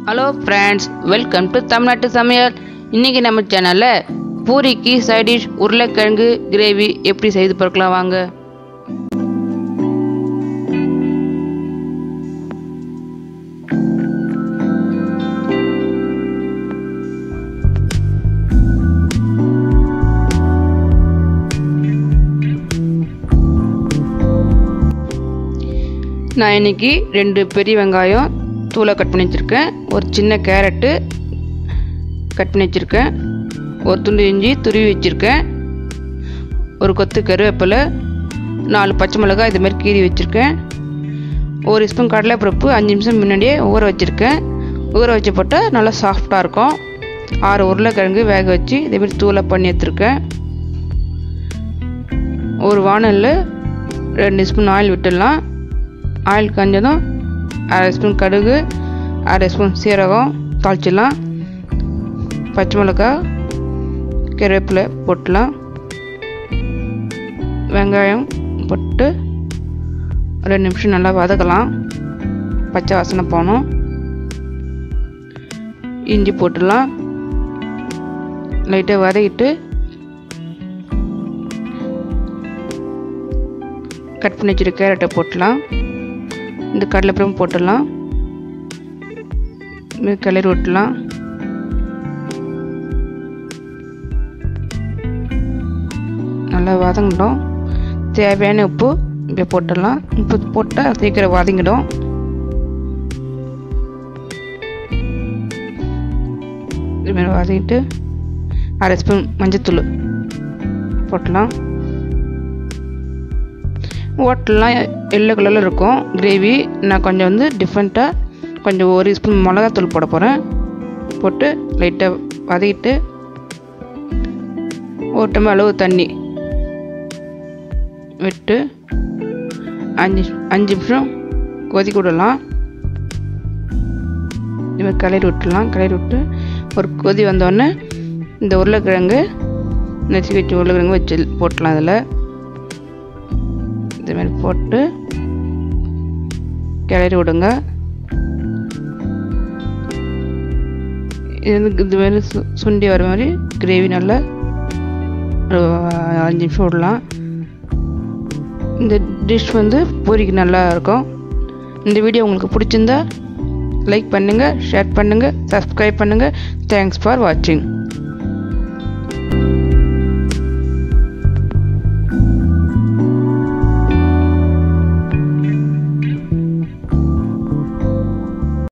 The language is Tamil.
ஹலோ ஃப்ரெண்ட்ஸ் வெல்கம் டு தமிழ்நாட்டு சமையல் இன்றைக்கி நம்ம சேனலில் பூரிக்கு சைட் டிஷ் உருளைக்கிழங்கு கிரேவி எப்படி செய்து பார்க்கலாம் வாங்க நான் இன்னைக்கு ரெண்டு பெரிய வெங்காயம் தூளை கட் பண்ணி வச்சுருக்கேன் ஒரு சின்ன கேரட்டு கட் பண்ணி வச்சுருக்கேன் ஒரு துண்டு இஞ்சி துருவி வச்சுருக்கேன் ஒரு கொத்து கருவேப்பிலை நாலு பச்சை மிளகாய் இது மாதிரி கீறி வச்சுருக்கேன் ஒரு ஸ்பூன் கடலைப்பருப்பு அஞ்சு நிமிஷம் முன்னாடியே ஊற வச்சுருக்கேன் ஊற வச்சு போட்டால் நல்லா சாஃப்டாக இருக்கும் ஆறு உருளைக்கிழங்கு வேக வச்சு இதேமாரி தூளை பண்ணி எடுத்துருக்கேன் ஒரு வானலில் ரெண்டு ஸ்பூன் ஆயில் விட்டுடலாம் ஆயில் காஞ்சதும் அரை ஸ்பூன் கடுகு அரை ஸ்பூன் சீரகம் தாளிச்சிடலாம் பச்சை மிளகா கருவேப்பிலை போட்டலாம் வெங்காயம் போட்டு ரெண்டு நிமிஷம் நல்லா வதக்கலாம் பச்சை வாசனை போகணும் இஞ்சி போட்டுடலாம் லைட்டாக வதக்கிட்டு கட் பண்ணி வச்சுட்டு கேரட்டை போட்டலாம் இந்த கடலைப்பருப்பு போட்டுடலாம் கிளறி விட்டுலாம் நல்லா வதங்கிடும் தேவையான உப்பு இப்போ போட்டுடலாம் உப்பு போட்டால் சீக்கிரம் வதங்கிடும் இதுமாரி வதக்கிட்டு அரை ஸ்பூன் மஞ்சத்தூள் போட்டலாம் ஹோட்டல்லாம் எல்லோ கலரில் இருக்கும் கிரேவி நான் கொஞ்சம் வந்து டிஃப்ரெண்ட்டாக கொஞ்சம் ஒரு ஸ்பூன் மிளகாத்தூள் போட போகிறேன் போட்டு லைட்டாக வதக்கிட்டு ஒரு டம்ளர் அளவு தண்ணி விட்டு அஞ்சு அஞ்சு நிமிஷம் கொதிக்க விடலாம் இதுமாதிரி கிளறி விட்டுலாம் கிளறி விட்டு ஒரு கொதி வந்தோடனே இந்த உருளைக்கிழங்கு நெச்சி வச்சு உருளைக்கிழங்கு வச்சு போட்டலாம் அதில் இதுமாரி போட்டு கிளறி விடுங்க இது இதுமாரி சு சுண்டி வர மாதிரி கிரேவி நல்லா ஒரு அஞ்சு நிமிஷம் விடலாம் இந்த டிஷ் வந்து பூரிக்கு நல்லா இருக்கும் இந்த வீடியோ உங்களுக்கு பிடிச்சிருந்தா லைக் பண்ணுங்கள் ஷேர் பண்ணுங்கள் சப்ஸ்கிரைப் பண்ணுங்கள் தேங்க்ஸ் ஃபார் வாட்சிங்